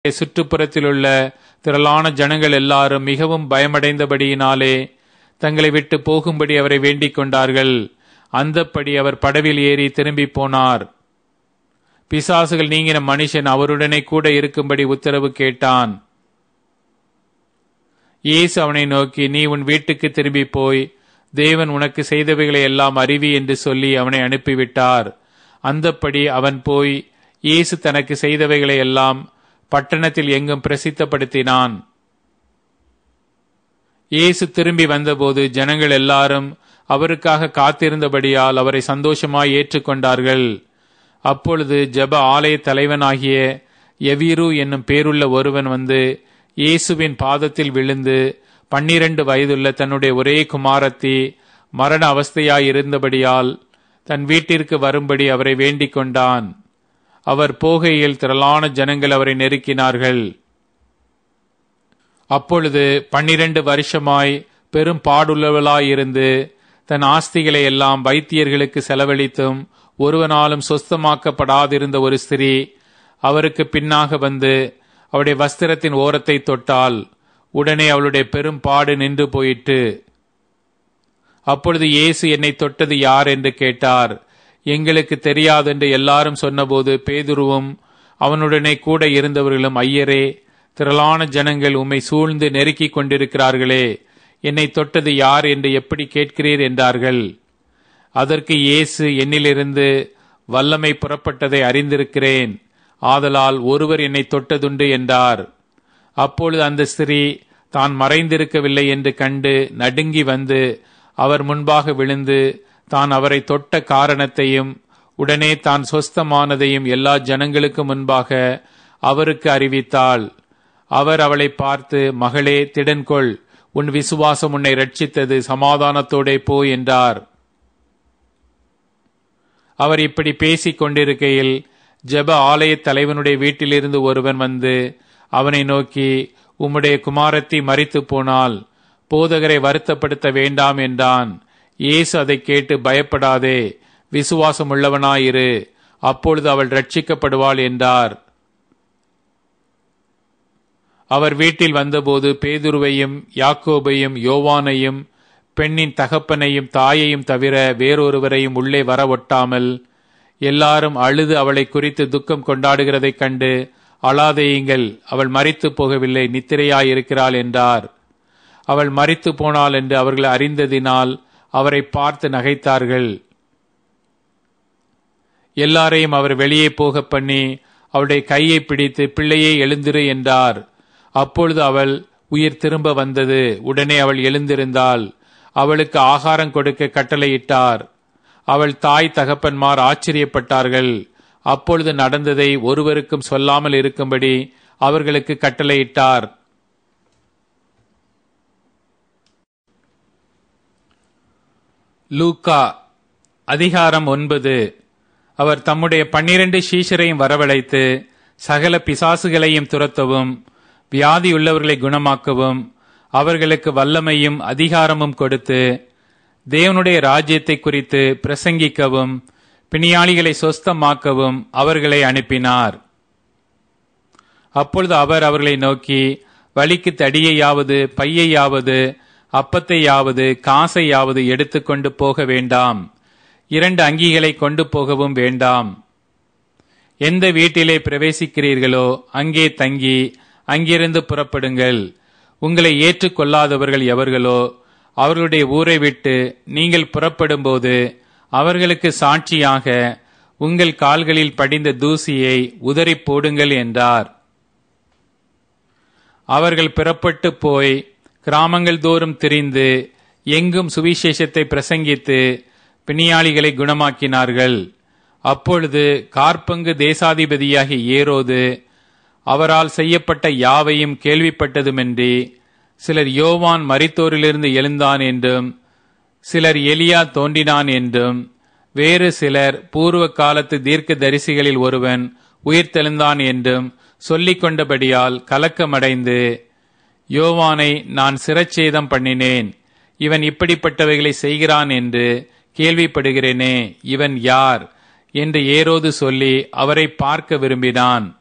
சுற்றுப்புறத்திலுள்ள திரளான ஜனங்கள் எல்லாரும் மிகவும் பயமடைந்தபடியினாலே தங்களை விட்டு போகும்படி அவரை வேண்டிக் கொண்டார்கள் அந்தப்படி அவர் படவில் ஏறி திரும்பி போனார் பிசாசுகள் நீங்கின மனுஷன் அவருடனே கூட இருக்கும்படி உத்தரவு கேட்டான் இயேசு அவனை நோக்கி நீ உன் வீட்டுக்கு திரும்பி போய் தேவன் உனக்கு செய்தவைகளை எல்லாம் அறிவி என்று சொல்லி அவனை அனுப்பிவிட்டார் அந்தப்படி அவன் போய் இயேசு தனக்கு செய்தவைகளை எல்லாம் பட்டணத்தில் எங்கும் பிரசித்தப்படுத்தினான் இயேசு திரும்பி வந்தபோது ஜனங்கள் எல்லாரும் அவருக்காக காத்திருந்தபடியால் அவரை சந்தோஷமாய் ஏற்றுக்கொண்டார்கள் அப்பொழுது ஜெப ஆலய தலைவனாகிய எவீரு என்னும் பேருள்ள ஒருவன் வந்து இயேசுவின் பாதத்தில் விழுந்து பன்னிரண்டு வயதுள்ள தன்னுடைய ஒரே குமாரத்தி மரண அவஸ்தையாய் இருந்தபடியால் தன் வீட்டிற்கு வரும்படி அவரை வேண்டிக் கொண்டான் அவர் போகையில் திரளான ஜனங்கள் அவரை நெருக்கினார்கள் அப்பொழுது பன்னிரண்டு வருஷமாய் பெரும் பாடுள்ளவளாயிருந்து தன் ஆஸ்திகளை எல்லாம் வைத்தியர்களுக்கு செலவழித்தும் ஒருவனாலும் சொஸ்தமாக்கப்படாதிருந்த ஒரு ஸ்திரீ அவருக்கு பின்னாக வந்து அவருடைய வஸ்திரத்தின் ஓரத்தை தொட்டால் உடனே அவளுடைய பெரும் பாடு நின்று போயிற்று அப்பொழுது இயேசு என்னை தொட்டது யார் என்று கேட்டார் எங்களுக்கு தெரியாதென்று எல்லாரும் சொன்னபோது பேதுருவும் அவனுடனே கூட இருந்தவர்களும் ஐயரே திரளான ஜனங்கள் உம்மை சூழ்ந்து நெருக்கிக் கொண்டிருக்கிறார்களே என்னை தொட்டது யார் என்று எப்படி கேட்கிறீர் என்றார்கள் அதற்கு இயேசு என்னிலிருந்து வல்லமை புறப்பட்டதை அறிந்திருக்கிறேன் ஆதலால் ஒருவர் என்னை தொட்டதுண்டு என்றார் அப்பொழுது அந்த ஸ்திரீ தான் மறைந்திருக்கவில்லை என்று கண்டு நடுங்கி வந்து அவர் முன்பாக விழுந்து தான் அவரை தொட்ட காரணத்தையும் உடனே தான் சொஸ்தமானதையும் எல்லா ஜனங்களுக்கு முன்பாக அவருக்கு அறிவித்தாள் அவர் அவளை பார்த்து மகளே திடன்கொள் உன் விசுவாசம் உன்னை ரட்சித்தது சமாதானத்தோடே போ என்றார் அவர் இப்படி பேசிக் கொண்டிருக்கையில் ஜெப ஆலய தலைவனுடைய வீட்டிலிருந்து ஒருவன் வந்து அவனை நோக்கி உம்முடைய குமாரத்தி மறித்து போனால் போதகரை வருத்தப்படுத்த வேண்டாம் என்றான் இயேசு அதை கேட்டு பயப்படாதே விசுவாசம் உள்ளவனாயிரு அப்பொழுது அவள் ரட்சிக்கப்படுவாள் என்றார் அவர் வீட்டில் வந்தபோது பேதுருவையும் யாக்கோபையும் யோவானையும் பெண்ணின் தகப்பனையும் தாயையும் தவிர வேறொருவரையும் உள்ளே வர ஒட்டாமல் எல்லாரும் அழுது அவளை குறித்து துக்கம் கொண்டாடுகிறதைக் கண்டு அழாதேயுங்கள் அவள் மறித்து போகவில்லை நித்திரையாயிருக்கிறாள் என்றார் அவள் மறித்து போனாள் என்று அவர்கள் அறிந்ததினால் அவரை பார்த்து நகைத்தார்கள் எல்லாரையும் அவர் வெளியே போக பண்ணி அவளுடைய கையை பிடித்து பிள்ளையே எழுந்திரு என்றார் அப்பொழுது அவள் உயிர் திரும்ப வந்தது உடனே அவள் எழுந்திருந்தாள் அவளுக்கு ஆகாரம் கொடுக்க கட்டளையிட்டார் அவள் தாய் தகப்பன்மார் ஆச்சரியப்பட்டார்கள் அப்பொழுது நடந்ததை ஒருவருக்கும் சொல்லாமல் இருக்கும்படி அவர்களுக்கு கட்டளையிட்டார் லூக்கா அதிகாரம் ஒன்பது அவர் தம்முடைய பன்னிரண்டு சீஷரையும் வரவழைத்து சகல பிசாசுகளையும் துரத்தவும் வியாதியுள்ளவர்களை குணமாக்கவும் அவர்களுக்கு வல்லமையும் அதிகாரமும் கொடுத்து தேவனுடைய ராஜ்யத்தை குறித்து பிரசங்கிக்கவும் பிணியாளிகளை சொஸ்தமாக்கவும் அவர்களை அனுப்பினார் அப்பொழுது அவர் அவர்களை நோக்கி வழிக்கு தடியையாவது பையையாவது அப்பத்தையாவது காசையாவது எடுத்துக்கொண்டு போக வேண்டாம் இரண்டு அங்கிகளை கொண்டு போகவும் வேண்டாம் எந்த வீட்டிலே பிரவேசிக்கிறீர்களோ அங்கே தங்கி அங்கிருந்து புறப்படுங்கள் உங்களை ஏற்றுக்கொள்ளாதவர்கள் எவர்களோ அவர்களுடைய ஊரை விட்டு நீங்கள் புறப்படும்போது அவர்களுக்கு சாட்சியாக உங்கள் கால்களில் படிந்த தூசியை உதறி போடுங்கள் என்றார் அவர்கள் புறப்பட்டு போய் கிராமங்கள் தோறும் திரிந்து எங்கும் சுவிசேஷத்தை பிரசங்கித்து பிணியாளிகளை குணமாக்கினார்கள் அப்பொழுது கார்பங்கு தேசாதிபதியாகிய ஏரோது அவரால் செய்யப்பட்ட யாவையும் கேள்விப்பட்டதுமின்றி சிலர் யோவான் மரித்தோரிலிருந்து எழுந்தான் என்றும் சிலர் எலியா தோன்றினான் என்றும் வேறு சிலர் பூர்வ காலத்து தீர்க்க தரிசிகளில் ஒருவன் உயிர்த்தெழுந்தான் என்றும் சொல்லிக் கொண்டபடியால் கலக்கமடைந்து யோவானை நான் சிரச்சேதம் பண்ணினேன் இவன் இப்படிப்பட்டவைகளை செய்கிறான் என்று கேள்விப்படுகிறேனே இவன் யார் என்று ஏரோது சொல்லி அவரை பார்க்க விரும்பினான்